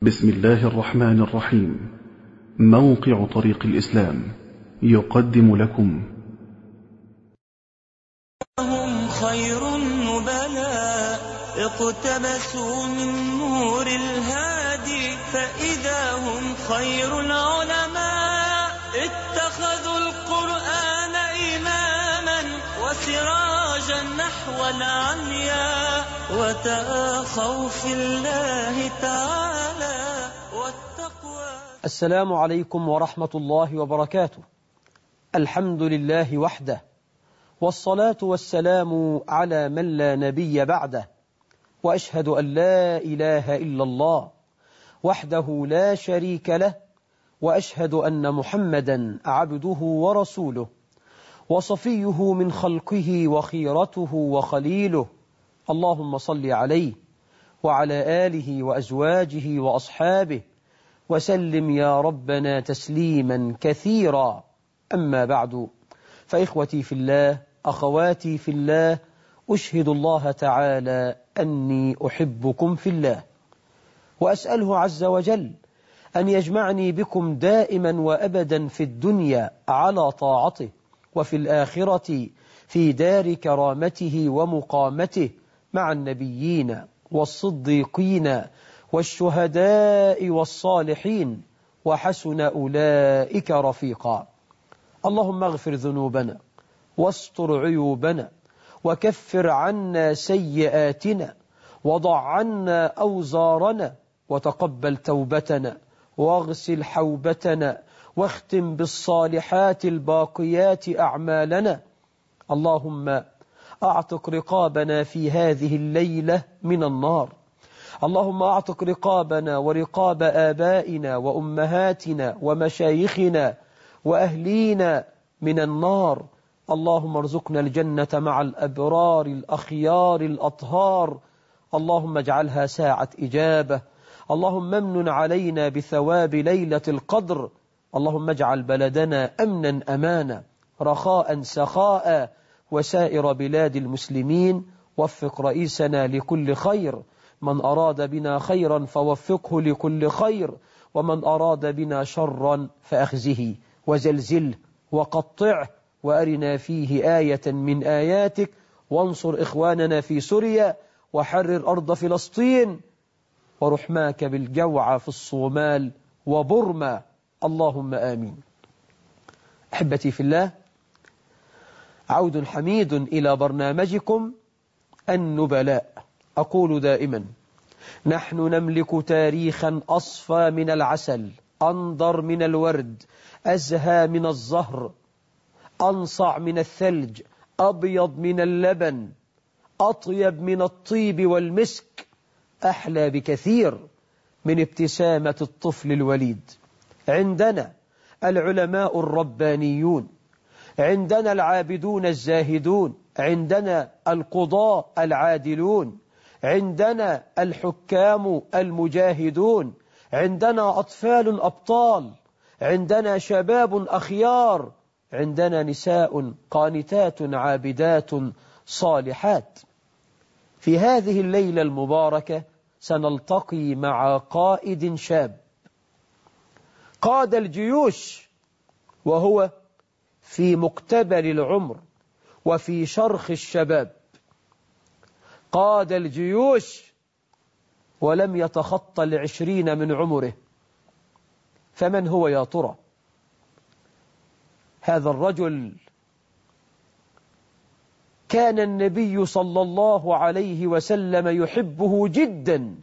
بسم الله الرحمن الرحيم موقع طريق الإسلام يقدم لكم هم خير النبلاء اقتبسوا من نور الهادي فإذا هم خير العلماء اتخذوا القرآن إماما وسراجا نحو العليا وتآخوا في الله تعالى والتقوى السلام عليكم ورحمة الله وبركاته الحمد لله وحده والصلاة والسلام على من لا نبي بعده وأشهد أن لا إله إلا الله وحده لا شريك له وأشهد أن محمدا عبده ورسوله وصفيه من خلقه وخيرته وخليله اللهم صل عليه وعلى آله وأزواجه وأصحابه وسلم يا ربنا تسليما كثيرا أما بعد فإخوتي في الله أخواتي في الله أشهد الله تعالى أني أحبكم في الله وأسأله عز وجل أن يجمعني بكم دائما وأبدا في الدنيا على طاعته وفي الآخرة في دار كرامته ومقامته مع النبيين والصديقين والشهداء والصالحين وحسن أولئك رفيقا اللهم اغفر ذنوبنا واستر عيوبنا وكفر عنا سيئاتنا وضع عنا أوزارنا وتقبل توبتنا واغسل حوبتنا واختم بالصالحات الباقيات أعمالنا اللهم أعتق رقابنا في هذه الليلة من النار اللهم أعتق رقابنا ورقاب آبائنا وأمهاتنا ومشايخنا وأهلينا من النار اللهم ارزقنا الجنة مع الأبرار الأخيار الأطهار اللهم اجعلها ساعة إجابة اللهم امن علينا بثواب ليلة القدر اللهم اجعل بلدنا أمنا أمانا رخاء سخاء وسائر بلاد المسلمين وفق رئيسنا لكل خير من أراد بنا خيرا فوفقه لكل خير ومن أراد بنا شرا فأخزه وزلزله وقطعه وأرنا فيه آية من آياتك وانصر إخواننا في سوريا وحرر أرض فلسطين ورحماك بالجوع في الصومال وبرما اللهم آمين أحبتي في الله عود حميد إلى برنامجكم النبلاء أقول دائما نحن نملك تاريخا أصفى من العسل أنضر من الورد أزهى من الزهر أنصع من الثلج أبيض من اللبن أطيب من الطيب والمسك أحلى بكثير من ابتسامة الطفل الوليد عندنا العلماء الربانيون عندنا العابدون الزاهدون عندنا القضاء العادلون عندنا الحكام المجاهدون عندنا أطفال أبطال عندنا شباب أخيار عندنا نساء قانتات عابدات صالحات في هذه الليلة المباركة سنلتقي مع قائد شاب قاد الجيوش وهو في مقتبل العمر وفي شرخ الشباب قاد الجيوش ولم يتخطى العشرين من عمره فمن هو يا ترى هذا الرجل كان النبي صلى الله عليه وسلم يحبه جدا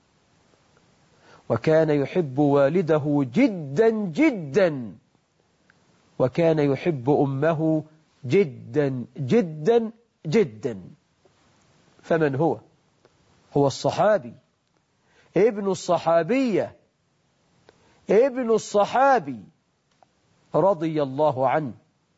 وكان يحب والده جدا جدا وكان يحب أمه جدا جدا جدا فمن هو هو الصحابي ابن الصحابية ابن الصحابي رضي الله عنه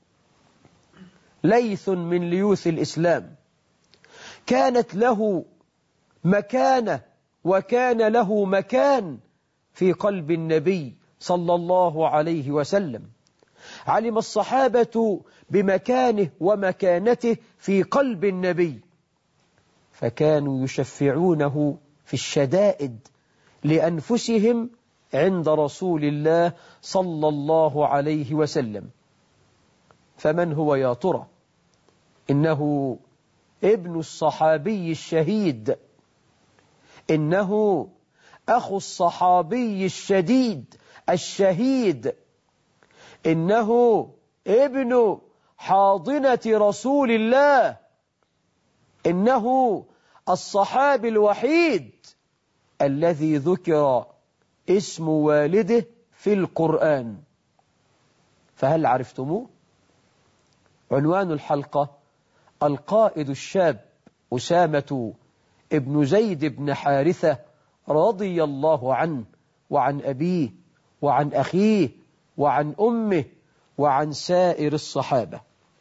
ليث من ليوث الإسلام كانت له مكانة وكان له مكان في قلب النبي صلى الله عليه وسلم علم الصحابة بمكانه ومكانته في قلب النبي فكانوا يشفعونه في الشدائد لأنفسهم عند رسول الله صلى الله عليه وسلم فمن هو يا ترى إنه ابن الصحابي الشهيد إنه أخو الصحابي الشديد الشهيد إنه ابن حاضنة رسول الله إنه الصحابي الوحيد الذي ذكر اسم والده في القرآن فهل عرفتموه؟ عنوان الحلقة القائد الشاب أسامة ابن زيد بن حارثة رضي الله عنه وعن أبيه وعن أخيه وعن أمه وعن سائر الصحابة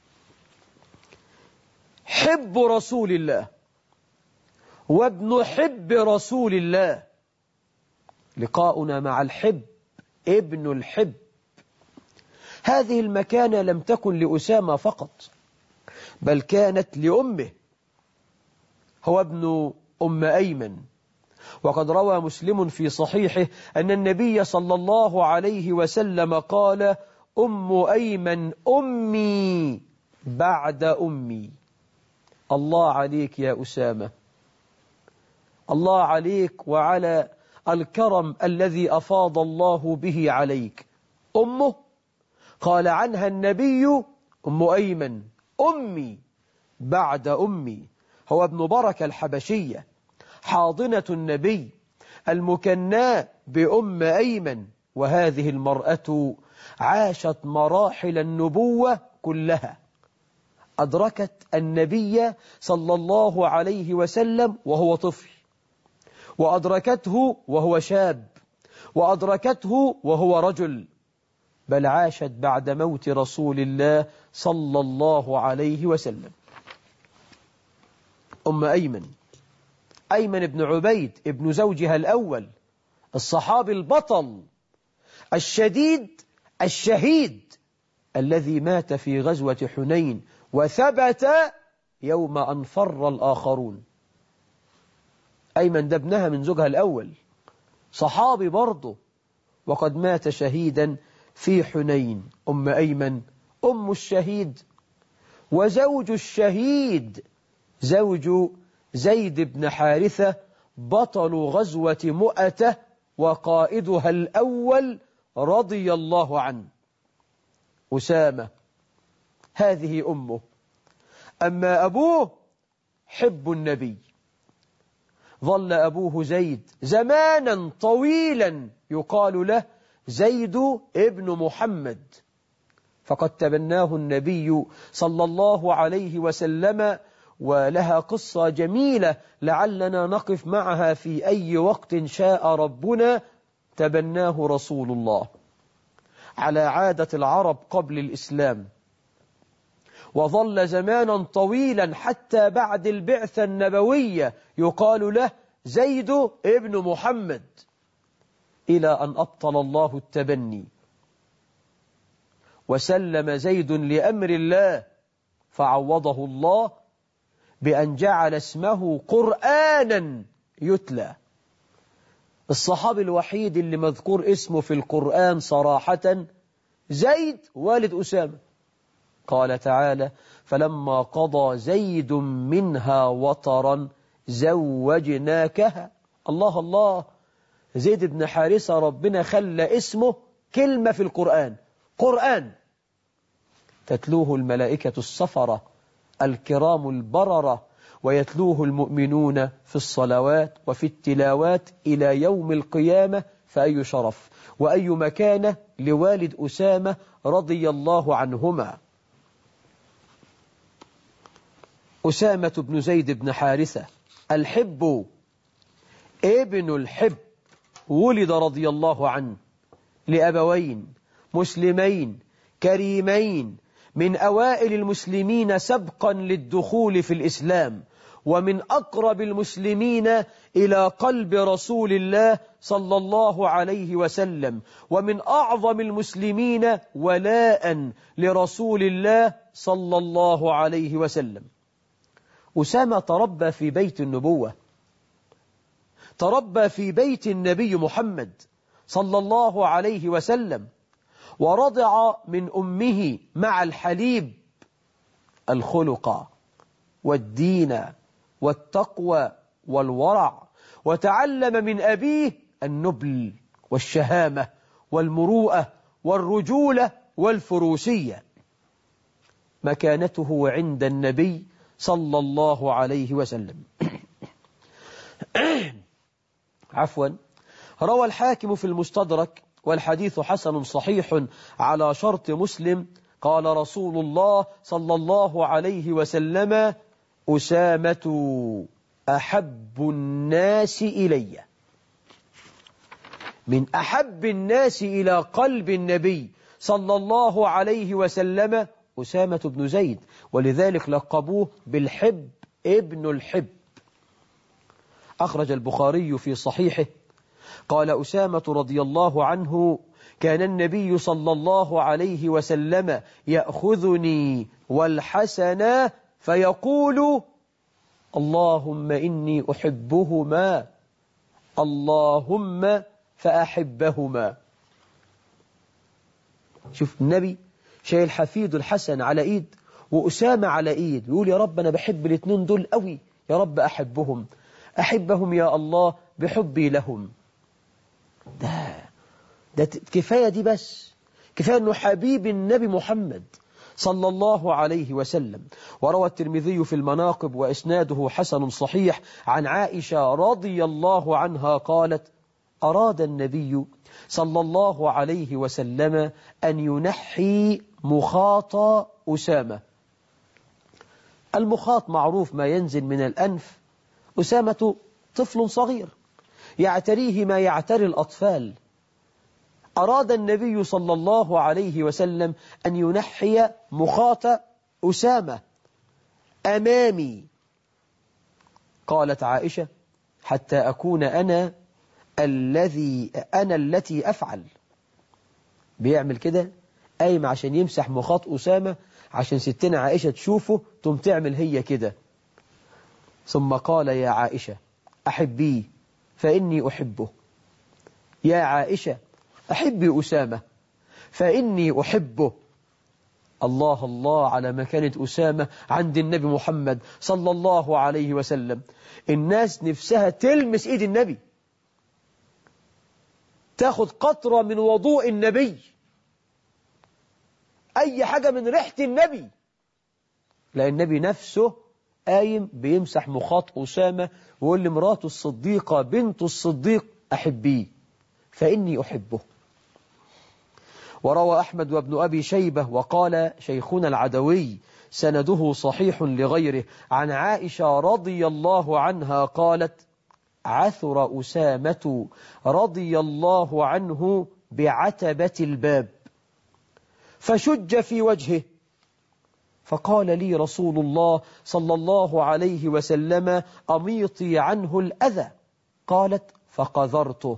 حب رسول الله وابن حب رسول الله لقاؤنا مع الحب ابن الحب هذه المكانة لم تكن لأسامة فقط بل كانت لأمه هو ابن أم أيمن وقد روى مسلم في صحيحه أن النبي صلى الله عليه وسلم قال أم أيمن أمي بعد أمي الله عليك يا أسامة الله عليك وعلى الكرم الذي أفاض الله به عليك أمه قال عنها النبي أم أيمن أمي بعد أمي هو ابن بركة الحبشية حاضنة النبي المكناة بأم أيمن وهذه المرأة عاشت مراحل النبوة كلها أدركت النبي صلى الله عليه وسلم وهو طفل وأدركته وهو شاب وأدركته وهو رجل بل عاشت بعد موت رسول الله صلى الله عليه وسلم أم أيمن أيمن بن عبيد ابن زوجها الأول الصحابي البطل الشديد الشهيد الذي مات في غزوة حنين وثبت يوم أن فر الآخرون أيمن ده ابنها من زوجها الأول صحابي برضه وقد مات شهيدا في حنين أم أيمن أم الشهيد وزوج الشهيد زوج زيد بن حارثة بطل غزوة مؤته وقائدها الأول رضي الله عنه أسامة هذه أمه أما أبوه حب النبي ظل أبوه زيد زمانا طويلا يقال له زيد ابن محمد فقد تبناه النبي صلى الله عليه وسلم ولها قصة جميلة لعلنا نقف معها في أي وقت شاء ربنا تبناه رسول الله على عادة العرب قبل الإسلام وظل زمانا طويلا حتى بعد البعثة النبوية يقال له زيد ابن محمد إلى أن أبطل الله التبني وسلم زيد لأمر الله فعوضه الله بأن جعل اسمه قرآنا يتلى الصحابي الوحيد اللي مذكور اسمه في القرآن صراحة زيد والد أسامة قال تعالى فلما قضى زيد منها وطرا زوجناكها الله الله زيد بن حارثة ربنا خلى اسمه كلمة في القرآن قرآن تتلوه الملائكة الصفرة الكرام البررة ويتلوه المؤمنون في الصلوات وفي التلاوات إلى يوم القيامة فأي شرف وأي مكانة لوالد أسامة رضي الله عنهما أسامة بن زيد بن حارثة الحب ابن الحب ولد رضي الله عنه لأبوين مسلمين كريمين من أوائل المسلمين سبقا للدخول في الإسلام ومن أقرب المسلمين إلى قلب رسول الله صلى الله عليه وسلم ومن أعظم المسلمين ولاء لرسول الله صلى الله عليه وسلم أسامة تربى في بيت النبوة تربى في بيت النبي محمد صلى الله عليه وسلم ورضع من أمه مع الحليب الخلق والدين والتقوى والورع وتعلم من أبيه النبل والشهامة والمروءة والرجولة والفروسية مكانته عند النبي صلى الله عليه وسلم عفوا روى الحاكم في المستدرك والحديث حسن صحيح على شرط مسلم قال رسول الله صلى الله عليه وسلم أسامة أحب الناس إلي من أحب الناس إلى قلب النبي صلى الله عليه وسلم أسامة بن زيد ولذلك لقبوه بالحب ابن الحب أخرج البخاري في صحيحه قال أسامة رضي الله عنه كان النبي صلى الله عليه وسلم يأخذني والحسن فيقول اللهم إني أحبهما اللهم فأحبهما شوف النبي شايل حفيد الحسن على إيد وأسامة على إيد يقول يا رب أنا بحب الاثنين دول قوي يا رب أحبهم أحبهم يا الله بحبي لهم ده ده كفاية دي بس كفاية أنه حبيب النبي محمد صلى الله عليه وسلم وروى الترمذي في المناقب وإسناده حسن صحيح عن عائشة رضي الله عنها قالت أراد النبي صلى الله عليه وسلم أن ينحي مخاط أسامة المخاط معروف ما ينزل من الأنف أسامة طفل صغير يعتريه ما يعتري الأطفال أراد النبي صلى الله عليه وسلم أن ينحي مخاط أسامة أمامي قالت عائشة حتى أكون أنا الذي أنا التي أفعل بيعمل كده قايم عشان يمسح مخاط أسامة عشان ستنا عائشة تشوفه ثم تعمل هي كده ثم قال يا عائشة أحبيه فإني أحبه يا عائشة أحبي أسامة فإني أحبه الله الله على مكانة أسامة عند النبي محمد صلى الله عليه وسلم الناس نفسها تلمس إيد النبي تاخد قطرة من وضوء النبي أي حاجة من ريحة النبي لأن النبي نفسه قايم بيمسح مخاط أسامة ويقول لمراته الصديقة بنت الصديق أحبيه فإني أحبه وروى أحمد وابن أبي شيبة وقال شيخنا العدوي سنده صحيح لغيره عن عائشة رضي الله عنها قالت عثر أسامة رضي الله عنه بعتبة الباب فشج في وجهه فقال لي رسول الله صلى الله عليه وسلم أميطي عنه الأذى قالت فقذرته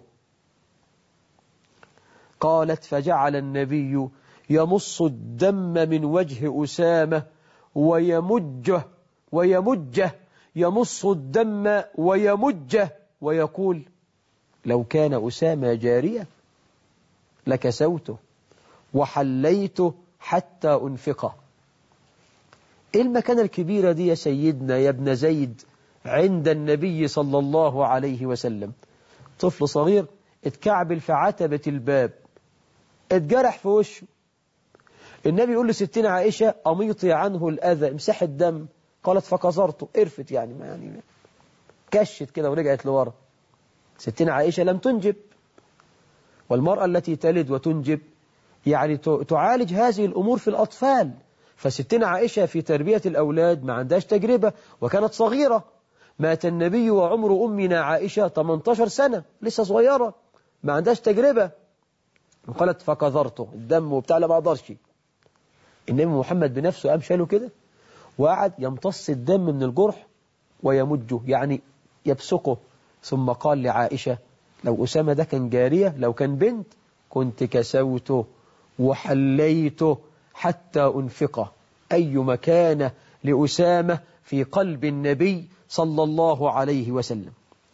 قالت فجعل النبي يمص الدم من وجه أسامة ويمجه ويمجه يمص الدم ويمجه ويقول لو كان أسامة جارية لكسوته وحليته حتى أنفقه إيه المكانة الكبيرة دي يا سيدنا يا ابن زيد عند النبي صلى الله عليه وسلم طفل صغير اتكعبل في عتبة الباب اتجرح في وشه النبي يقول لستين عائشة أميطي عنه الأذى امسح الدم قالت فكسرته قرفت يعني ما يعني كشت كده ورجعت لورا ستين عائشة لم تنجب والمرأة التي تلد وتنجب يعني تعالج هذه الأمور في الأطفال فستين عائشة في تربية الأولاد ما عندهاش تجربة وكانت صغيرة مات النبي وعمر أمنا عائشة 18 سنة لسه صغيرة ما عندهاش تجربة قالت فكذرته الدم وبتاع لا ما أقدرش النبي محمد بنفسه قام شاله كده وقعد يمتص الدم من الجرح ويمجه يعني يبسقه ثم قال لعائشة لو أسامة ده كان جارية لو كان بنت كنت كسوته وحليته حتى أنفقه أي مكانة لأسامة في قلب النبي صلى الله عليه وسلم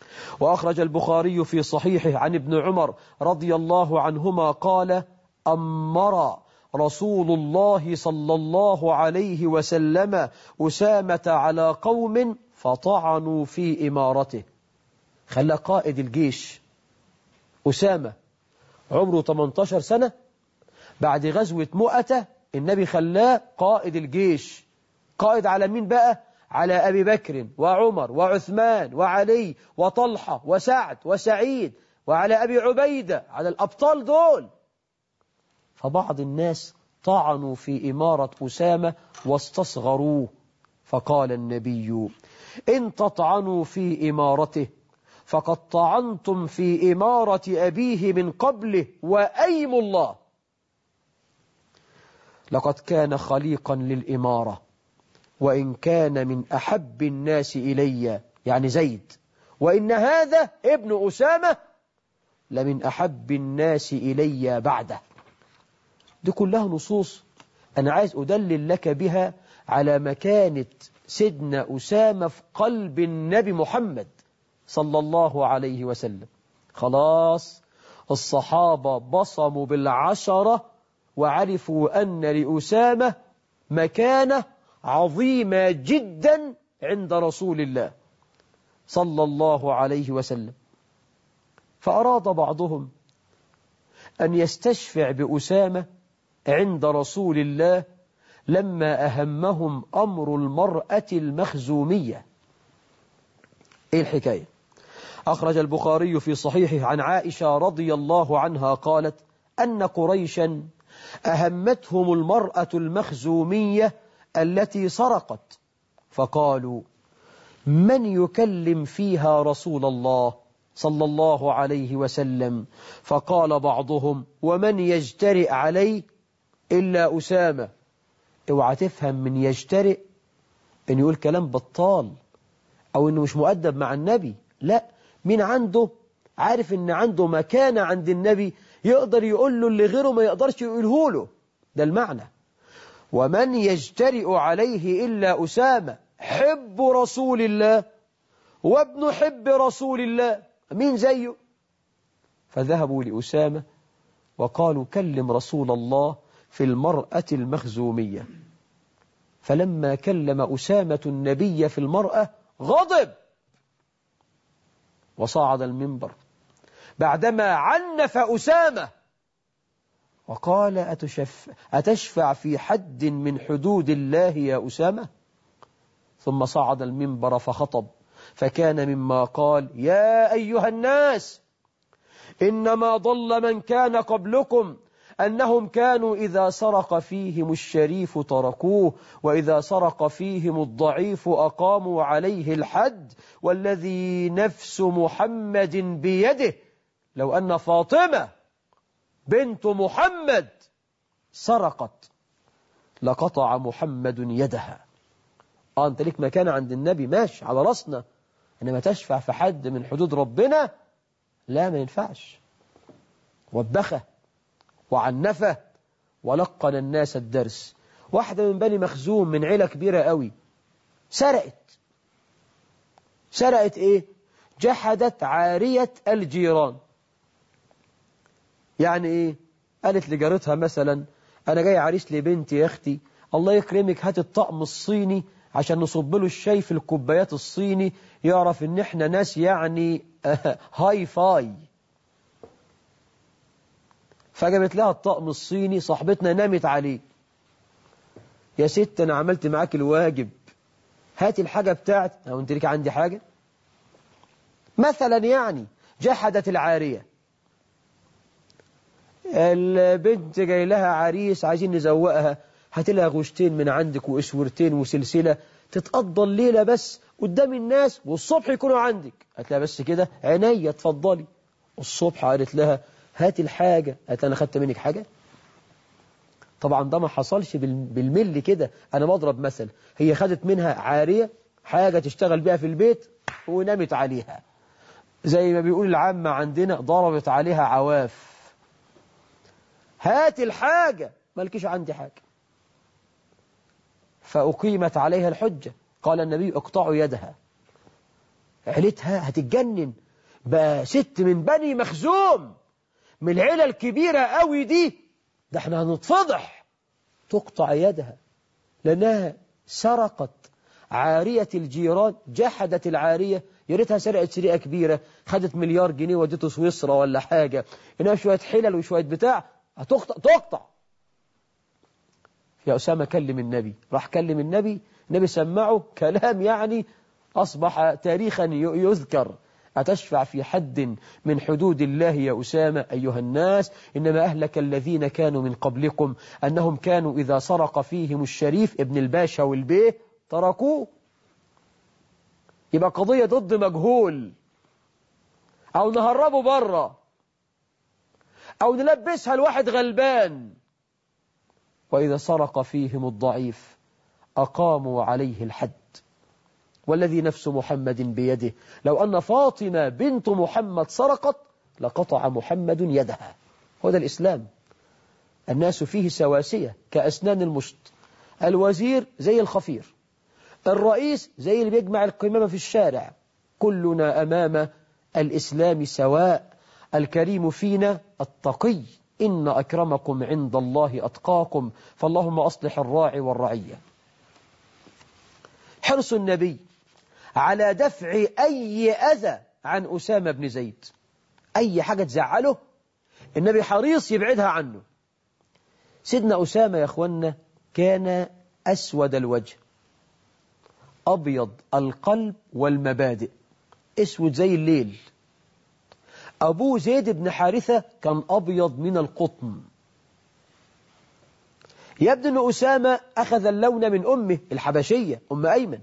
وأخرج البخاري في صحيحه عن ابن عمر رضي الله عنهما قال أمر رسول الله صلى الله عليه وسلم أسامة على قوم فطعنوا في إمارته خلى قائد الجيش أسامة عمره 18 سنة بعد غزوة مؤتة النبي خلاه قائد الجيش قائد على مين بقى على أبي بكر وعمر وعثمان وعلي وطلحة وسعد وسعيد وعلى أبي عبيدة على الأبطال دول فبعض الناس طعنوا في إمارة أسامة واستصغروه فقال النبي إن تطعنوا في إمارته فقد طعنتم في إمارة أبيه من قبله وأيم الله لقد كان خليقا للإمارة وإن كان من أحب الناس إلي يعني زيد وإن هذا ابن أسامة لمن أحب الناس إلي بعده دي كلها نصوص أنا عايز أدلل لك بها على مكانة سيدنا أسامة في قلب النبي محمد صلى الله عليه وسلم خلاص الصحابة بصموا بالعشرة وعرفوا أن لأسامة مكانة عظيمة جدا عند رسول الله صلى الله عليه وسلم فأراد بعضهم أن يستشفع بأسامة عند رسول الله لما أهمهم أمر المرأة المخزومية إيه الحكاية أخرج البخاري في صحيحه عن عائشة رضي الله عنها قالت أن قريشا أهمتهم المرأة المخزومية التي سرقت فقالوا من يكلم فيها رسول الله صلى الله عليه وسلم فقال بعضهم ومن يجترئ عليه إلا أسامة اوعى تفهم من يجترئ أن يقول كلام بطال أو أنه مش مؤدب مع النبي لا مين عنده عارف أن عنده مكانة عند النبي يقدر يقول له اللي غيره ما يقدرش يقوله له ده المعنى ومن يجترئ عليه إلا أسامة حب رسول الله وابن حب رسول الله مين زيه فذهبوا لأسامة وقالوا كلم رسول الله في المرأة المخزومية فلما كلم أسامة النبي في المرأة غضب وصعد المنبر بعدما عنف أسامة وقال أتشف أتشفع في حد من حدود الله يا أسامة ثم صعد المنبر فخطب فكان مما قال يا أيها الناس إنما ضل من كان قبلكم أنهم كانوا إذا سرق فيهم الشريف تركوه وإذا سرق فيهم الضعيف أقاموا عليه الحد والذي نفس محمد بيده لو أن فاطمة بنت محمد سرقت لقطع محمد يدها آه أنت ليك مكان عند النبي ماشي على رأسنا إنما تشفع في حد من حدود ربنا لا ما ينفعش وبخه وعنفه ولقن الناس الدرس واحدة من بني مخزوم من عيلة كبيرة قوي سرقت سرقت ايه جحدت عارية الجيران يعني ايه قالت لجارتها مثلا انا جاي عريس لبنتي يا اختي الله يكرمك هات الطقم الصيني عشان نصب له الشاي في الكوبايات الصيني يعرف ان احنا ناس يعني هاي فاي فجابت لها الطقم الصيني صاحبتنا نامت عليه يا ست انا عملت معاك الواجب هاتي الحاجة بتاعت او انت ليك عندي حاجة مثلا يعني جحدت العارية البنت جاي لها عريس عايزين نزوقها هات لها غشتين من عندك واسورتين وسلسلة تتقضى الليلة بس قدام الناس والصبح يكونوا عندك قالت لها بس كده عينيا اتفضلي الصبح قالت لها هات الحاجة قالت أنا خدت منك حاجة طبعا ده ما حصلش بالمل كده أنا بضرب مثل هي خدت منها عارية حاجة تشتغل بيها في البيت ونامت عليها زي ما بيقول العامة عندنا ضربت عليها عواف هات الحاجة مالكيش عندي حاجة فأقيمت عليها الحجة قال النبي اقطعوا يدها عيلتها هتتجنن بقى ست من بني مخزوم من العيلة الكبيرة قوي دي ده احنا هنتفضح تقطع يدها لأنها سرقت عارية الجيران جحدت العارية يا ريتها سرقت سرقة كبيرة خدت مليار جنيه ودته سويسرا ولا حاجة إنها شوية حلل وشوية بتاع هتقطع تقطع يا أسامة كلم النبي راح كلم النبي النبي سمعه كلام يعني أصبح تاريخا يذكر أتشفع في حد من حدود الله يا أسامة أيها الناس إنما أهلك الذين كانوا من قبلكم أنهم كانوا إذا سرق فيهم الشريف ابن الباشا والبيه تركوه يبقى قضية ضد مجهول أو نهربه بره أو نلبسها لواحد غلبان وإذا سرق فيهم الضعيف أقاموا عليه الحد والذي نفس محمد بيده لو أن فاطمة بنت محمد سرقت لقطع محمد يدها هذا الإسلام الناس فيه سواسية كأسنان المشط الوزير زي الخفير الرئيس زي اللي بيجمع القمامة في الشارع كلنا أمام الإسلام سواء الكريم فينا التقي إن أكرمكم عند الله أتقاكم فاللهم أصلح الراعي والرعية حرص النبي على دفع أي أذى عن أسامة بن زيد أي حاجة تزعله النبي حريص يبعدها عنه سيدنا أسامة يا أخوانا كان أسود الوجه أبيض القلب والمبادئ اسود زي الليل أبوه زيد بن حارثة كان أبيض من القطن يبدو أن أسامة أخذ اللون من أمه الحبشية أم أيمن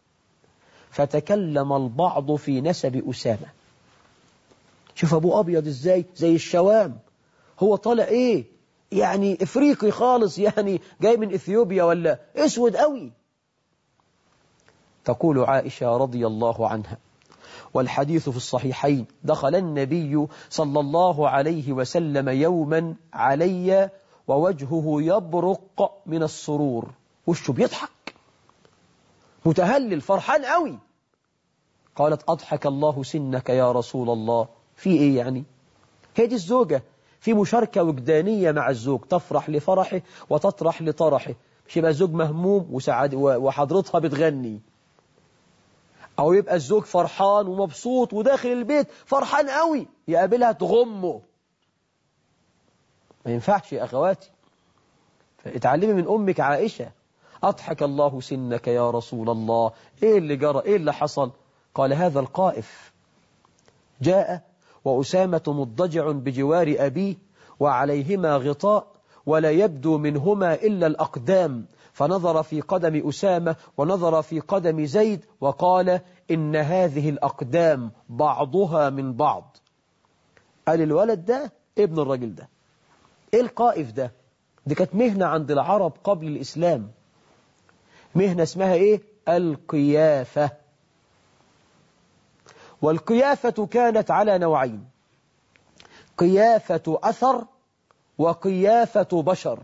فتكلم البعض في نسب أسامة شوف أبوه أبيض إزاي زي الشوام هو طالع إيه يعني إفريقي خالص يعني جاي من إثيوبيا ولا أسود قوي تقول عائشة رضي الله عنها والحديث في الصحيحين دخل النبي صلى الله عليه وسلم يوما علي ووجهه يبرق من السرور وشه بيضحك متهلل فرحان قوي قالت أضحك الله سنك يا رسول الله في إيه يعني هي دي الزوجة في مشاركة وجدانية مع الزوج تفرح لفرحه وتطرح لطرحه مش يبقى الزوج مهموم وسعاد وحضرتها بتغني أو يبقى الزوج فرحان ومبسوط وداخل البيت فرحان قوي يقابلها تغمه ما ينفعش يا أخواتي اتعلمي من أمك عائشة أضحك الله سنك يا رسول الله إيه اللي جرى إيه اللي حصل قال هذا القائف جاء وأسامة مضجع بجوار أبيه وعليهما غطاء ولا يبدو منهما إلا الأقدام فنظر في قدم أسامة ونظر في قدم زيد وقال إن هذه الأقدام بعضها من بعض قال الولد ده ابن الرجل ده إيه القائف ده دي كانت مهنة عند العرب قبل الإسلام مهنة اسمها إيه القيافة والقيافة كانت على نوعين قيافة أثر وقيافة بشر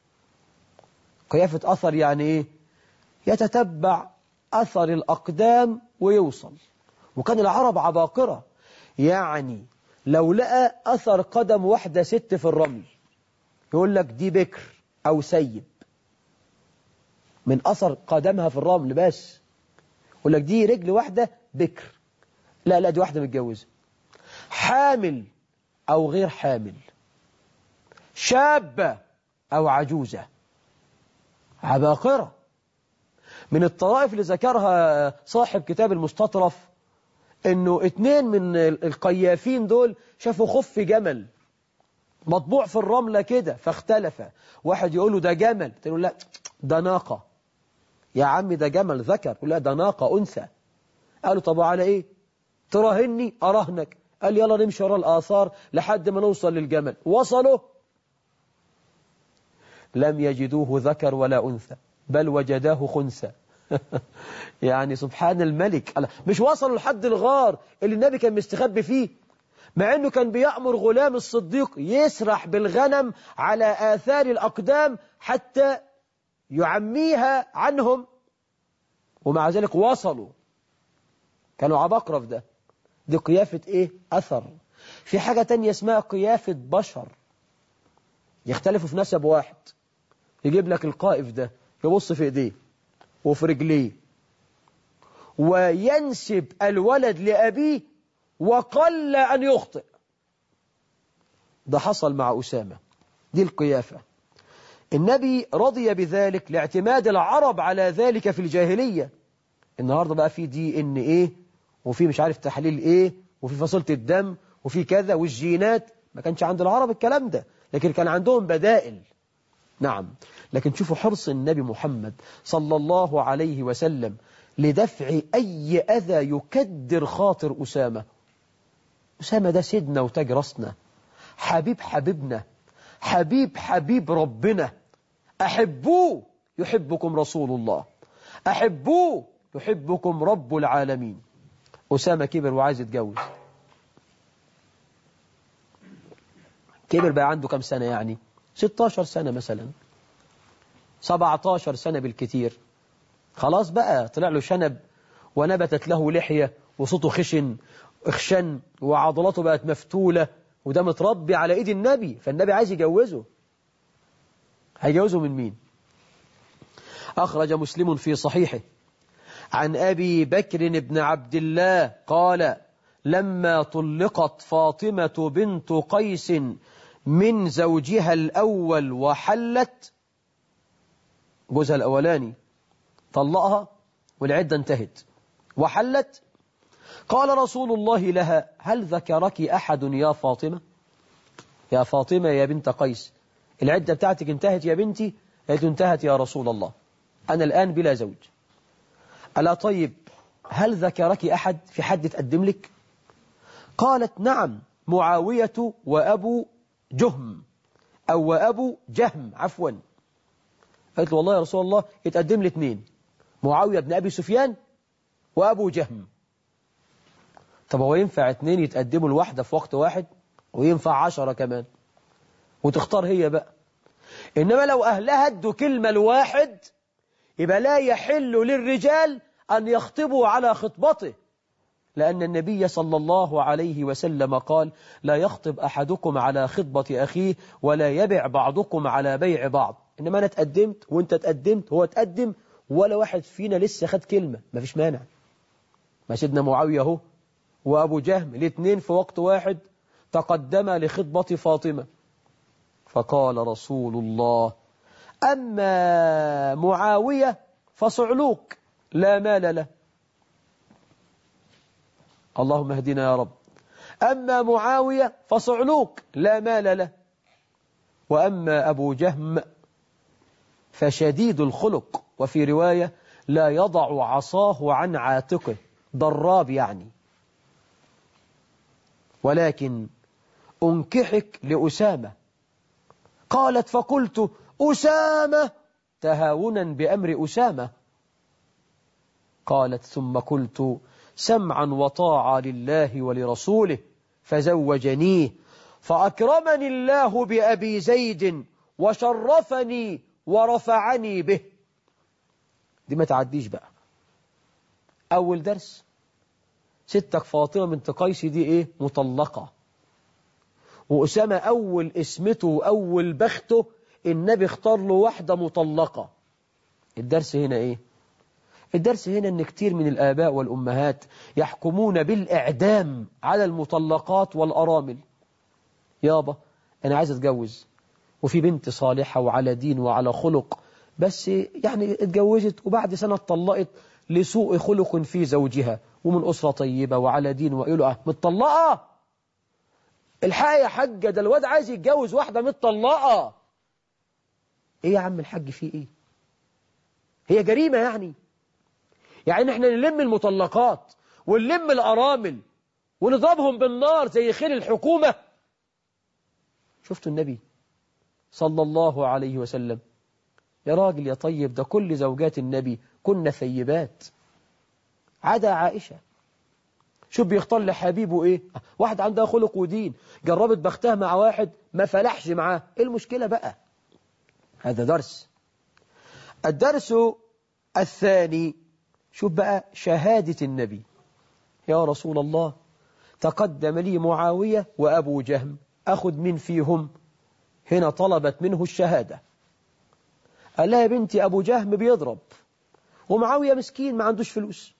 قيافة أثر يعني إيه يتتبع أثر الأقدام ويوصل وكان العرب عباقرة يعني لو لقى أثر قدم واحدة ست في الرمل يقول لك دي بكر أو سيب من أثر قدمها في الرمل بس يقول لك دي رجل واحدة بكر لا لا دي واحدة متجوزة حامل أو غير حامل شابة أو عجوزة عباقرة من الطرائف اللي ذكرها صاحب كتاب المستطرف انه اتنين من القيافين دول شافوا خف جمل مطبوع في الرملة كده فاختلف واحد يقول له ده جمل تقول لا ده ناقة يا عمي ده جمل ذكر يقول لا ده ناقة أنثى قالوا طب على ايه تراهني أراهنك قال يلا نمشي ورا الآثار لحد ما نوصل للجمل وصلوا لم يجدوه ذكر ولا أنثى بل وجداه خنثى يعني سبحان الملك مش وصلوا لحد الغار اللي النبي كان مستخبي فيه مع أنه كان بيأمر غلام الصديق يسرح بالغنم على آثار الأقدام حتى يعميها عنهم ومع ذلك وصلوا كانوا عبقرة في ده دي قيافة ايه أثر في حاجة تانية اسمها قيافة بشر يختلفوا في نسب واحد يجيب لك القائف ده يبص في ايديه وفي رجليه وينسب الولد لأبيه وقل أن يخطئ ده حصل مع أسامة دي القيافة النبي رضي بذلك لاعتماد العرب على ذلك في الجاهلية النهاردة بقى في دي ان ايه وفي مش عارف تحليل ايه وفي فصيلة الدم وفي كذا والجينات ما كانش عند العرب الكلام ده لكن كان عندهم بدائل نعم لكن شوفوا حرص النبي محمد صلى الله عليه وسلم لدفع أي أذى يكدر خاطر أسامة أسامة ده سيدنا وتاج راسنا حبيب حبيبنا حبيب حبيب ربنا أحبوه يحبكم رسول الله أحبوه يحبكم رب العالمين أسامة كبر وعايز يتجوز كبر بقى عنده كم سنة يعني 16 سنة مثلا 17 سنة بالكتير خلاص بقى طلع له شنب ونبتت له لحية وصوته خشن اخشن وعضلاته بقت مفتولة وده متربي على ايد النبي فالنبي عايز يجوزه هيجوزه من مين أخرج مسلم في صحيحه عن أبي بكر بن عبد الله قال لما طلقت فاطمة بنت قيس من زوجها الأول وحلت جوزها الأولاني طلقها والعدة انتهت وحلت قال رسول الله لها هل ذكرك أحد يا فاطمة يا فاطمة يا بنت قيس العدة بتاعتك انتهت يا بنتي قالت انتهت يا رسول الله أنا الآن بلا زوج ألا طيب هل ذكرك أحد في حد تقدم لك قالت نعم معاوية وأبو جهم أو وأبو جهم عفوا قالت له والله يا رسول الله يتقدم لي اثنين معاوية بن أبي سفيان وأبو جهم طب هو ينفع اثنين يتقدموا الواحدة في وقت واحد وينفع عشرة كمان وتختار هي بقى إنما لو أهلها ادوا كلمة الواحد يبقى لا يحل للرجال أن يخطبوا على خطبته لأن النبي صلى الله عليه وسلم قال لا يخطب أحدكم على خطبة أخيه ولا يبع بعضكم على بيع بعض إنما أنا تقدمت وانت تقدمت هو تقدم ولا واحد فينا لسه خد كلمة ما فيش مانع ما سيدنا معاوية اهو وأبو جهم الاثنين في وقت واحد تقدما لخطبة فاطمة فقال رسول الله أما معاوية فصعلوك لا مال له اللهم اهدنا يا رب أما معاوية فصعلوك لا مال له وأما أبو جهم فشديد الخلق وفي رواية لا يضع عصاه عن عاتقه ضراب يعني ولكن أنكحك لأسامة قالت فقلت أسامة تهاونا بأمر أسامة قالت ثم قلت سمعا وطاعة لله ولرسوله فزوجنيه فأكرمني الله بأبي زيد وشرفني ورفعني به دي ما تعديش بقى أول درس ستك فاطمة بنت قيس دي إيه مطلقة وأسامة أول اسمته وأول بخته النبي اختار له واحدة مطلقة الدرس هنا إيه الدرس هنا أن كتير من الآباء والأمهات يحكمون بالإعدام على المطلقات والأرامل يابا أنا عايز أتجوز وفي بنت صالحة وعلى دين وعلى خلق بس يعني اتجوزت وبعد سنة اتطلقت لسوء خلق في زوجها ومن أسرة طيبة وعلى دين وإله متطلقة الحقيقة يا حاجة ده الواد عايز يتجوز واحدة متطلقة ايه يا عم الحاج في ايه هي جريمة يعني يعني احنا نلم المطلقات ونلم الأرامل ونضربهم بالنار زي خير الحكومة شفتوا النبي صلى الله عليه وسلم يا راجل يا طيب ده كل زوجات النبي كنا ثيبات عدا عائشة شوف بيختار لحبيبه ايه واحد عندها خلق ودين جربت بختها مع واحد ما فلحش معاه ايه المشكلة بقى هذا درس الدرس الثاني شوف بقى شهادة النبي يا رسول الله تقدم لي معاوية وأبو جهم أخذ من فيهم هنا طلبت منه الشهادة قال لها يا بنتي أبو جهم بيضرب ومعاوية مسكين ما عندوش فلوس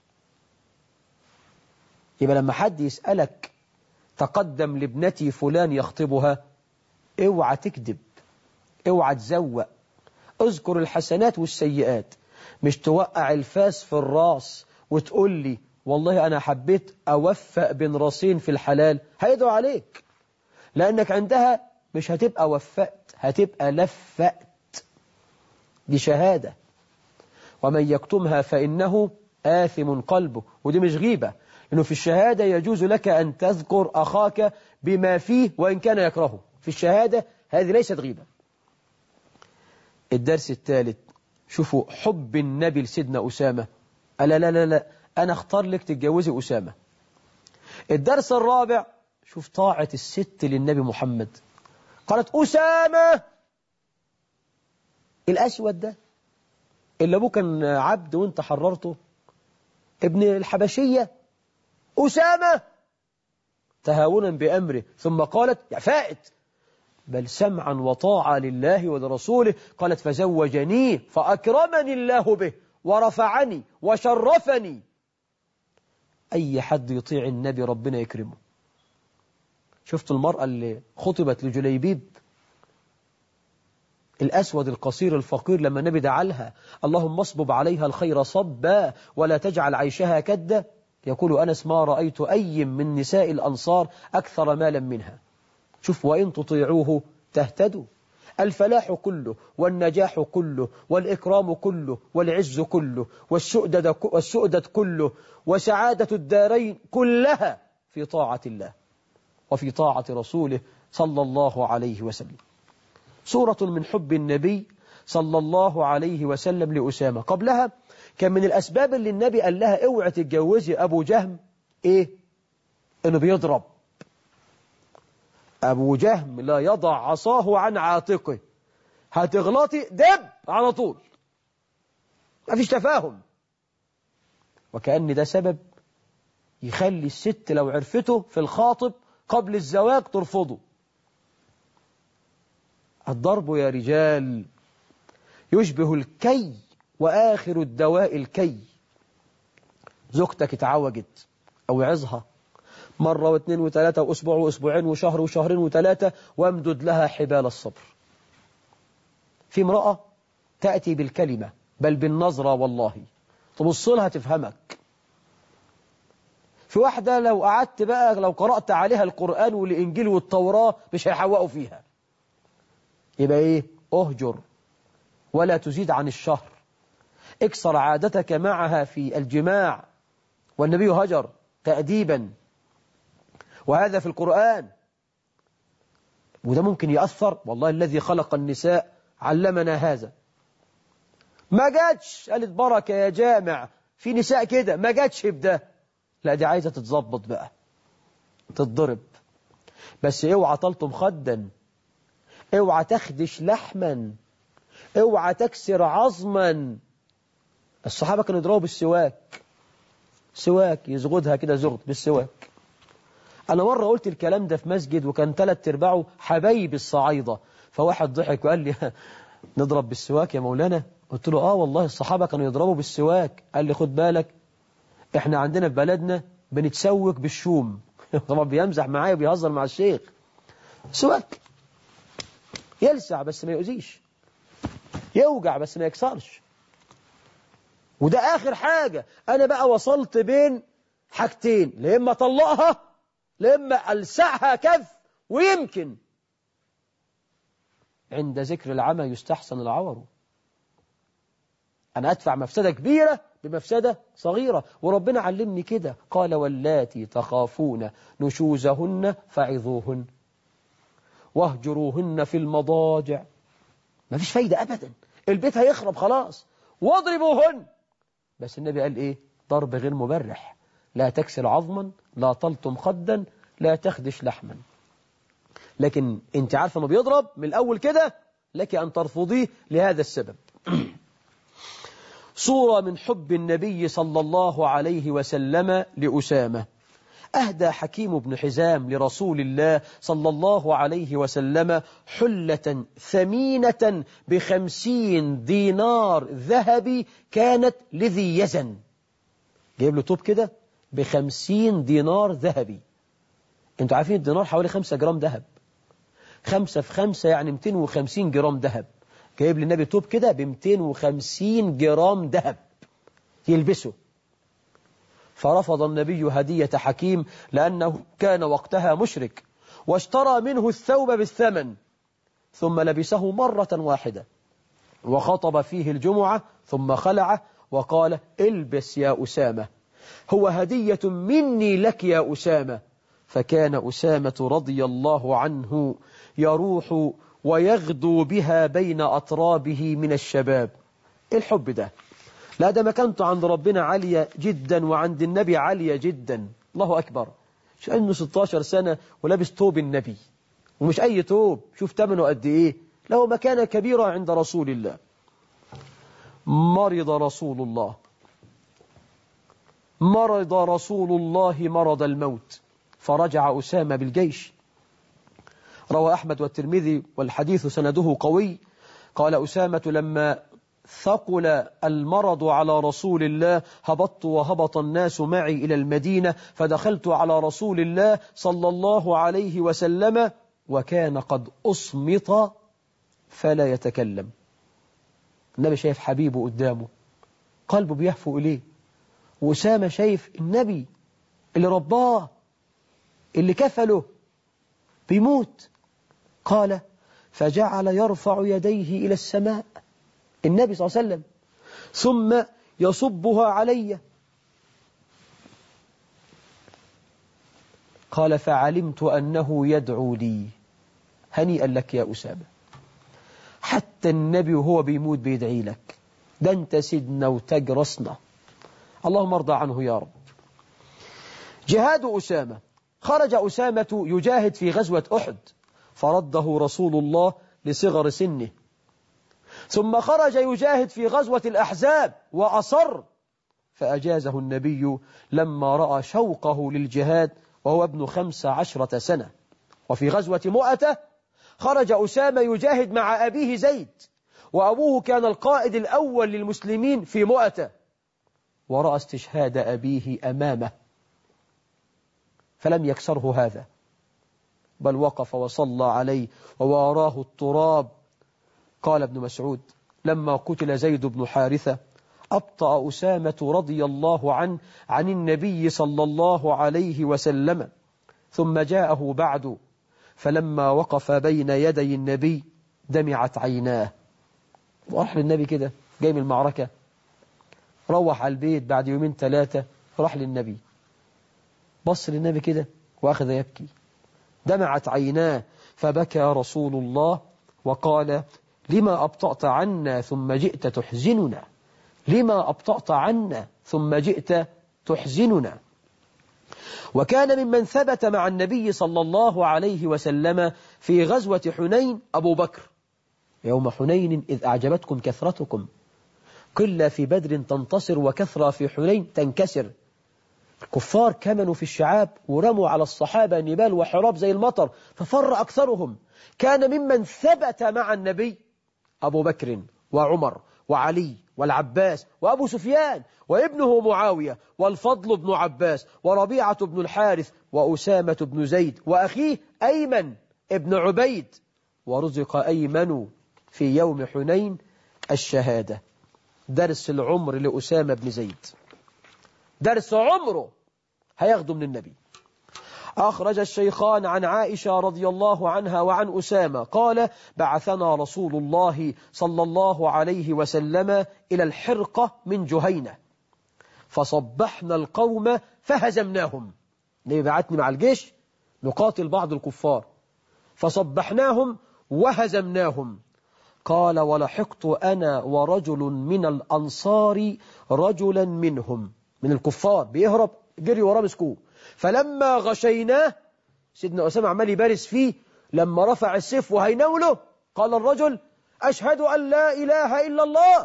يبقى لما حد يسألك تقدم لابنتي فلان يخطبها اوعى تكذب اوعى تزوق اذكر الحسنات والسيئات مش توقع الفاس في الراس وتقول لي والله أنا حبيت أوفق بين راسين في الحلال هيدعو عليك لأنك عندها مش هتبقى وفقت هتبقى لفقت دي شهادة ومن يكتمها فإنه آثم قلبه ودي مش غيبة لأنه في الشهادة يجوز لك أن تذكر أخاك بما فيه وإن كان يكرهه في الشهادة هذه ليست غيبة الدرس الثالث شوفوا حب النبي لسيدنا أسامة ألا لا لا لا أنا اختار لك تتجوزي أسامة الدرس الرابع شوف طاعة الست للنبي محمد قالت أسامة الأسود ده اللي أبوه كان عبد وانت حررته ابن الحبشية أسامة تهاونا بأمره ثم قالت يا فائت بل سمعا وطاعة لله ولرسوله قالت فزوجنيه فأكرمني الله به ورفعني وشرفني أي حد يطيع النبي ربنا يكرمه شفت المرأة اللي خطبت لجليبيب الأسود القصير الفقير لما النبي دعا لها اللهم اصبب عليها الخير صبا ولا تجعل عيشها كدا يقول أنس ما رأيت أي من نساء الأنصار أكثر مالا منها شوف وإن تطيعوه تهتدوا الفلاح كله والنجاح كله والإكرام كله والعز كله والسؤدد, والسؤدد كله وسعادة الدارين كلها في طاعة الله وفي طاعة رسوله صلى الله عليه وسلم سورة من حب النبي صلى الله عليه وسلم لأسامة قبلها كان من الأسباب اللي النبي قال لها اوعى تتجوزي أبو جهم إيه؟ إنه بيضرب أبو جهم لا يضع عصاه عن عاتقه هتغلطي دب على طول ما فيش تفاهم وكأن ده سبب يخلي الست لو عرفته في الخاطب قبل الزواج ترفضه الضرب يا رجال يشبه الكي وآخر الدواء الكي زوجتك اتعوجت أو عظها مرة واثنين وثلاثة وأسبوع وأسبوعين وشهر وشهرين وثلاثة وامدد لها حبال الصبر في امرأة تأتي بالكلمة بل بالنظرة والله تبص لها تفهمك في واحدة لو قعدت بقى لو قرأت عليها القرآن والإنجيل والتوراة مش هيحوقوا فيها يبقى إيه أهجر ولا تزيد عن الشهر اكسر عادتك معها في الجماع والنبي هجر تأديبا وهذا في القرآن وده ممكن يأثر والله الذي خلق النساء علمنا هذا ما جاتش قالت بركة يا جامع في نساء كده ما جاتش بده لا دي عايزة تتظبط بقى تتضرب بس اوعى تلطم خدا اوعى تخدش لحما اوعى تكسر عظما الصحابة كانوا يضربوا بالسواك سواك يزغدها كده زغد بالسواك أنا مرة قلت الكلام ده في مسجد وكان ثلاث ارباعه حبايب الصعايدة فواحد ضحك وقال لي نضرب بالسواك يا مولانا قلت له آه والله الصحابة كانوا يضربوا بالسواك قال لي خد بالك احنا عندنا في بلدنا بنتسوك بالشوم طبعا بيمزح معايا وبيهزر مع الشيخ سواك يلسع بس ما يؤذيش يوجع بس ما يكسرش وده آخر حاجة أنا بقى وصلت بين حاجتين لإما طلقها لإما ألسعها كف ويمكن عند ذكر العمى يستحسن العور أنا أدفع مفسدة كبيرة بمفسدة صغيرة وربنا علمني كده قال واللاتي تخافون نشوزهن فعظوهن واهجروهن في المضاجع ما فيش فايدة أبدا البيت هيخرب خلاص واضربوهن بس النبي قال إيه ضرب غير مبرح لا تكسر عظما لا تلطم خدا لا تخدش لحما لكن انت عارفة ما بيضرب من الأول كده لك أن ترفضيه لهذا السبب صورة من حب النبي صلى الله عليه وسلم لأسامة أهدى حكيم بن حزام لرسول الله صلى الله عليه وسلم حلة ثمينة بخمسين دينار ذهبي كانت لذي يزن جايب له توب كده بخمسين دينار ذهبي انتوا عارفين الدينار حوالي خمسة جرام ذهب خمسة في خمسة يعني 250 جرام ذهب جايب للنبي توب كده ب 250 جرام ذهب يلبسه فرفض النبي هدية حكيم لأنه كان وقتها مشرك واشترى منه الثوب بالثمن ثم لبسه مرة واحدة وخطب فيه الجمعة ثم خلعه وقال البس يا أسامة هو هدية مني لك يا أسامة فكان أسامة رضي الله عنه يروح ويغدو بها بين أطرابه من الشباب الحب ده لا ده مكانته عند ربنا عالية جدا وعند النبي عالية جدا الله أكبر شو أنه 16 سنة ولابس توب النبي ومش أي توب شوف ثمنه قد إيه له مكانة كبيرة عند رسول الله مرض رسول الله مرض رسول الله مرض الموت فرجع أسامة بالجيش روى أحمد والترمذي والحديث سنده قوي قال أسامة لما ثقل المرض على رسول الله هبطت وهبط الناس معي إلى المدينة فدخلت على رسول الله صلى الله عليه وسلم وكان قد أصمت فلا يتكلم النبي شايف حبيبه قدامه قلبه بيهفو إليه وأسامة شايف النبي اللي رباه اللي كفله بيموت قال فجعل يرفع يديه إلى السماء النبي صلى الله عليه وسلم ثم يصبها علي قال فعلمت أنه يدعو لي هنيئا لك يا أسامة حتى النبي وهو بيموت بيدعي لك ده انت سيدنا وتاج راسنا اللهم ارضى عنه يا رب جهاد أسامة خرج أسامة يجاهد في غزوة أحد فرده رسول الله لصغر سنه ثم خرج يجاهد في غزوة الأحزاب وأصر فأجازه النبي لما رأى شوقه للجهاد وهو ابن خمس عشرة سنة وفي غزوة مؤتة خرج أسامة يجاهد مع أبيه زيد وأبوه كان القائد الأول للمسلمين في مؤتة ورأى استشهاد أبيه أمامه فلم يكسره هذا بل وقف وصلى عليه وواراه التراب قال ابن مسعود لما قتل زيد بن حارثة أبطأ أسامة رضي الله عنه عن النبي صلى الله عليه وسلم ثم جاءه بعد فلما وقف بين يدي النبي دمعت عيناه وراح للنبي كده جاي من المعركة روح على البيت بعد يومين ثلاثة راح للنبي بص للنبي كده وأخذ يبكي دمعت عيناه فبكى رسول الله وقال لما أبطأت عنا ثم جئت تحزننا لما أبطأت عنا ثم جئت تحزننا وكان ممن ثبت مع النبي صلى الله عليه وسلم في غزوة حنين أبو بكر يوم حنين إذ أعجبتكم كثرتكم قلة في بدر تنتصر وكثرة في حنين تنكسر الكفار كمنوا في الشعاب ورموا على الصحابة نبال وحراب زي المطر ففر أكثرهم كان ممن ثبت مع النبي أبو بكر وعمر وعلي والعباس وأبو سفيان وابنه معاوية والفضل بن عباس وربيعة بن الحارث وأسامة بن زيد وأخيه أيمن ابن عبيد ورزق أيمن في يوم حنين الشهادة درس العمر لأسامة بن زيد درس عمره هياخده من النبي أخرج الشيخان عن عائشة رضي الله عنها وعن أسامة قال بعثنا رسول الله صلى الله عليه وسلم إلى الحرقة من جهينة فصبحنا القوم فهزمناهم ليه بعتني مع الجيش نقاتل بعض الكفار فصبحناهم وهزمناهم قال ولحقت أنا ورجل من الأنصار رجلا منهم من الكفار بيهرب جري وراه مسكوه فلما غشيناه سيدنا أسامة عمال يبارس فيه لما رفع السيف وهينوله قال الرجل أشهد أن لا إله إلا الله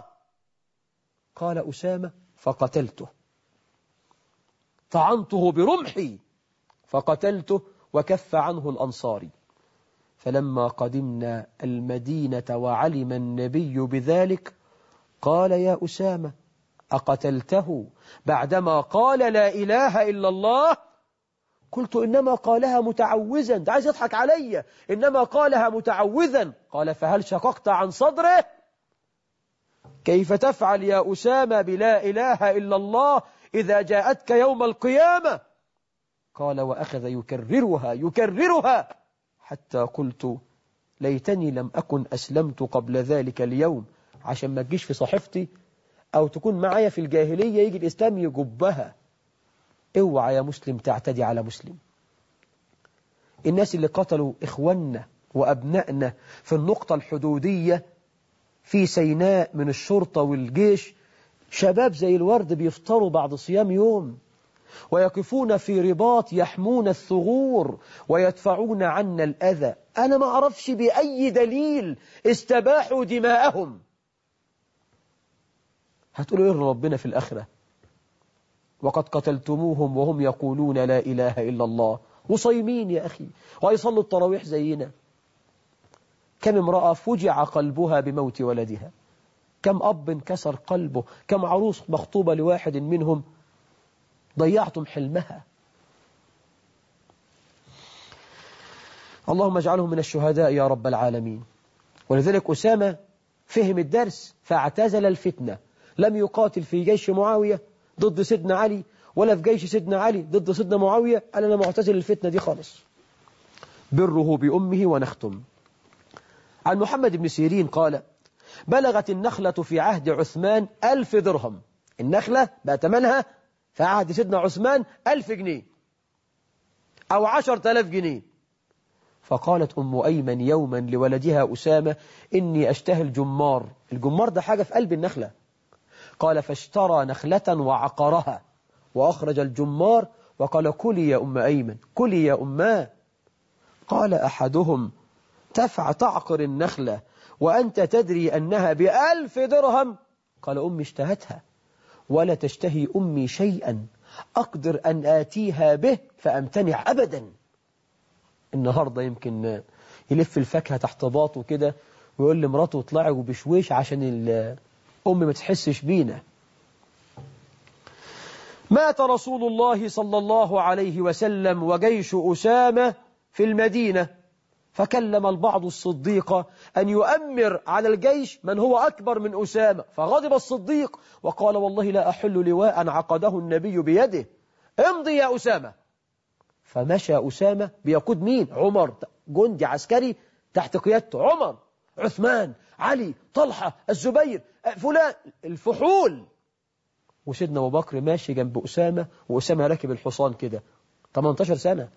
قال أسامة فقتلته طعنته برمحي فقتلته وكف عنه الأنصاري فلما قدمنا المدينة وعلم النبي بذلك قال يا أسامة أقتلته بعدما قال لا إله إلا الله قلت إنما قالها متعوذا ده عايز يضحك علي إنما قالها متعوذا قال فهل شققت عن صدره كيف تفعل يا أسامة بلا إله إلا الله إذا جاءتك يوم القيامة قال وأخذ يكررها يكررها حتى قلت ليتني لم أكن أسلمت قبل ذلك اليوم عشان ما تجيش في صحيفتي أو تكون معايا في الجاهلية يجي الإسلام يجبها اوعى يا مسلم تعتدي على مسلم الناس اللي قتلوا إخواننا وأبنائنا في النقطة الحدودية في سيناء من الشرطة والجيش شباب زي الورد بيفطروا بعد صيام يوم ويقفون في رباط يحمون الثغور ويدفعون عنا الأذى أنا ما أعرفش بأي دليل استباحوا دماءهم هتقولوا إيه ربنا في الآخرة وقد قتلتموهم وهم يقولون لا إله إلا الله وصيمين يا أخي ويصلوا التراويح زينا كم امرأة فجع قلبها بموت ولدها كم أب انكسر قلبه كم عروس مخطوبة لواحد منهم ضيعتم حلمها اللهم اجعلهم من الشهداء يا رب العالمين ولذلك أسامة فهم الدرس فاعتزل الفتنة لم يقاتل في جيش معاوية ضد سيدنا علي ولا في جيش سيدنا علي ضد سيدنا معاوية قال أنا معتزل الفتنة دي خالص بره بأمه ونختم عن محمد بن سيرين قال بلغت النخلة في عهد عثمان ألف درهم النخلة بقى تمنها في عهد سيدنا عثمان ألف جنيه أو عشر تلاف جنيه فقالت أم أيمن يوما لولدها أسامة إني أشتهي الجمار الجمار ده حاجة في قلب النخلة قال فاشترى نخلة وعقرها وأخرج الجمار وقال كلي يا أم أيمن كلي يا أماه قال أحدهم تفع تعقر النخلة وأنت تدري أنها بألف درهم قال أمي اشتهتها ولا تشتهي أمي شيئا أقدر أن آتيها به فأمتنع أبدا النهاردة يمكن يلف الفاكهة تحت باطه كده ويقول لمراته اطلعي وبشويش عشان الأم ما تحسش بينا مات رسول الله صلى الله عليه وسلم وجيش أسامة في المدينة فكلم البعض الصديق أن يؤمر على الجيش من هو أكبر من أسامة فغضب الصديق وقال والله لا أحل لواء عقده النبي بيده امضي يا أسامة فمشى أسامة بيقود مين عمر جندي عسكري تحت قيادته عمر عثمان علي طلحة الزبير فلان الفحول وسيدنا أبو بكر ماشي جنب أسامة وأسامة راكب الحصان كده 18 سنة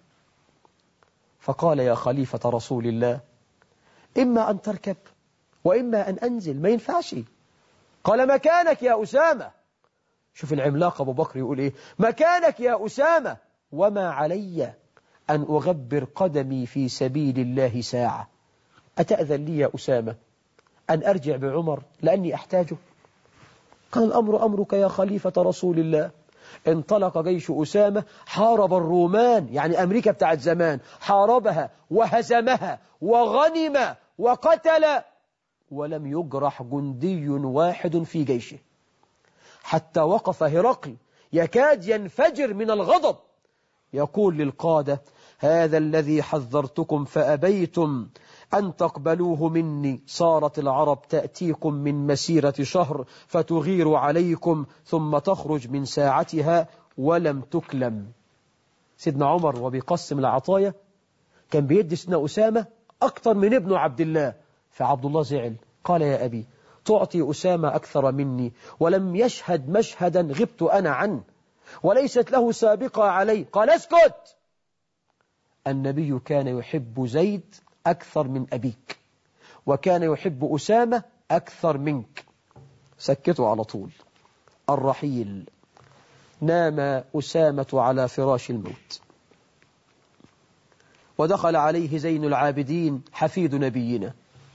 فقال يا خليفة رسول الله إما أن تركب وإما أن أنزل ما ينفعش قال مكانك يا أسامة شوف العملاق أبو بكر يقول إيه مكانك يا أسامة وما علي أن أغبر قدمي في سبيل الله ساعة أتأذن لي يا أسامة أن أرجع بعمر لأني أحتاجه قال الأمر أمرك يا خليفة رسول الله انطلق جيش أسامة حارب الرومان يعني أمريكا بتاعت زمان حاربها وهزمها وغنم وقتل ولم يجرح جندي واحد في جيشه حتى وقف هرقل يكاد ينفجر من الغضب يقول للقادة هذا الذي حذرتكم فأبيتم أن تقبلوه مني صارت العرب تأتيكم من مسيرة شهر فتغير عليكم ثم تخرج من ساعتها ولم تكلم سيدنا عمر وبيقسم العطايا كان بيدي سيدنا أسامة أكثر من ابنه عبد الله فعبد الله زعل قال يا أبي تعطي أسامة أكثر مني ولم يشهد مشهدا غبت أنا عنه وليست له سابقة علي قال اسكت النبي كان يحب زيد أكثر من أبيك وكان يحب أسامة أكثر منك سكتوا على طول الرحيل نام أسامة على فراش الموت ودخل عليه زين العابدين حفيد نبينا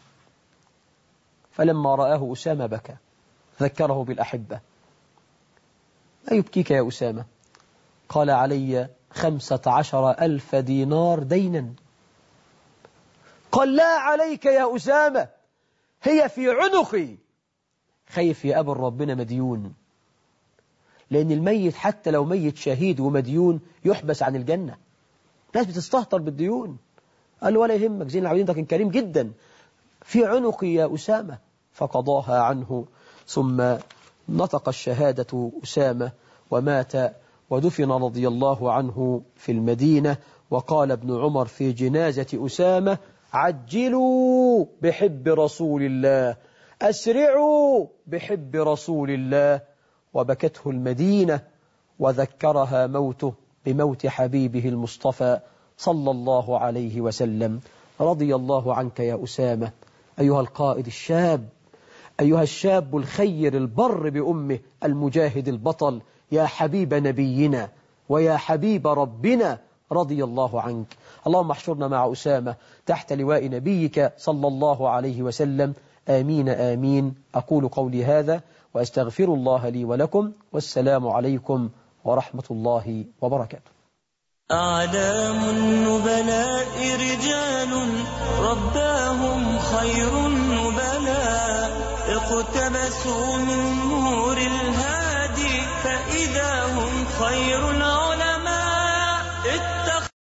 فلما رآه أسامة بكى ذكره بالأحبة ما يبكيك يا أسامة قال علي خمسة عشر ألف دينار دينا قال لا عليك يا أسامة هي في عنقي خايف يا أبا ربنا مديون لأن الميت حتى لو ميت شهيد ومديون يحبس عن الجنة ناس بتستهتر بالديون قال له ولا يهمك زين العابدين ده كان كريم جدا في عنقي يا أسامة فقضاها عنه ثم نطق الشهادة أسامة ومات ودفن رضي الله عنه في المدينة وقال ابن عمر في جنازة أسامة عجلوا بحب رسول الله أسرعوا بحب رسول الله وبكته المدينة وذكرها موته بموت حبيبه المصطفى صلى الله عليه وسلم رضي الله عنك يا أسامة أيها القائد الشاب أيها الشاب الخير البر بأمه المجاهد البطل يا حبيب نبينا ويا حبيب ربنا رضي الله عنك اللهم احشرنا مع أسامة تحت لواء نبيك صلى الله عليه وسلم آمين آمين أقول قولي هذا وأستغفر الله لي ولكم والسلام عليكم ورحمة الله وبركاته أعلام النبلاء رجال رباهم خير النبلاء اقتبسوا من نور الهادي فإذا هم خير العالمين